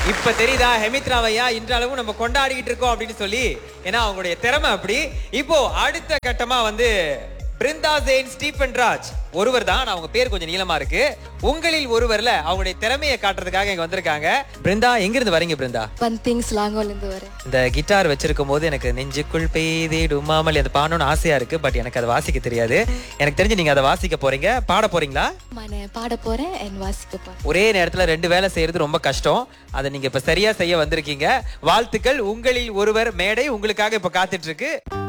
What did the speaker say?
இப்ப தெரியுதா ஹெமித்ராவையா இன்றளவும் நம்ம கொண்டாடிக்கிட்டு இருக்கோம் அப்படின்னு சொல்லி ஏன்னா அவங்களுடைய திறமை அப்படி இப்போ அடுத்த கட்டமா வந்து பிருந்தா ஜெயின் ஸ்டீபன் ராஜ் ஒருவர் தான் அவங்க பேர் கொஞ்சம் நீளமா இருக்கு உங்களில் ஒருவர்ல அவங்களுடைய திறமையை காட்டுறதுக்காக இங்க வந்திருக்காங்க பிருந்தா எங்க இருந்து வரீங்க பிருந்தா பந்திங் ஸ்லாங்கோல இருந்து வரேன் இந்த கிட்டார் வச்சிருக்கும் போது எனக்கு நெஞ்சுக்குள் பெய்திடுமாமல் அந்த பாடணும்னு ஆசையா இருக்கு பட் எனக்கு அதை வாசிக்க தெரியாது எனக்கு தெரிஞ்சு நீங்க அதை வாசிக்க போறீங்க பாட போறீங்களா நான் பாட போறேன் அண்ட் வாசிக்க போறேன் ஒரே நேரத்துல ரெண்டு வேலை செய்யறது ரொம்ப கஷ்டம் அதை நீங்க இப்ப சரியா செய்ய வந்திருக்கீங்க வாழ்த்துக்கள் உங்களில் ஒருவர் மேடை உங்களுக்காக இப்ப காத்துட்டு இருக்கு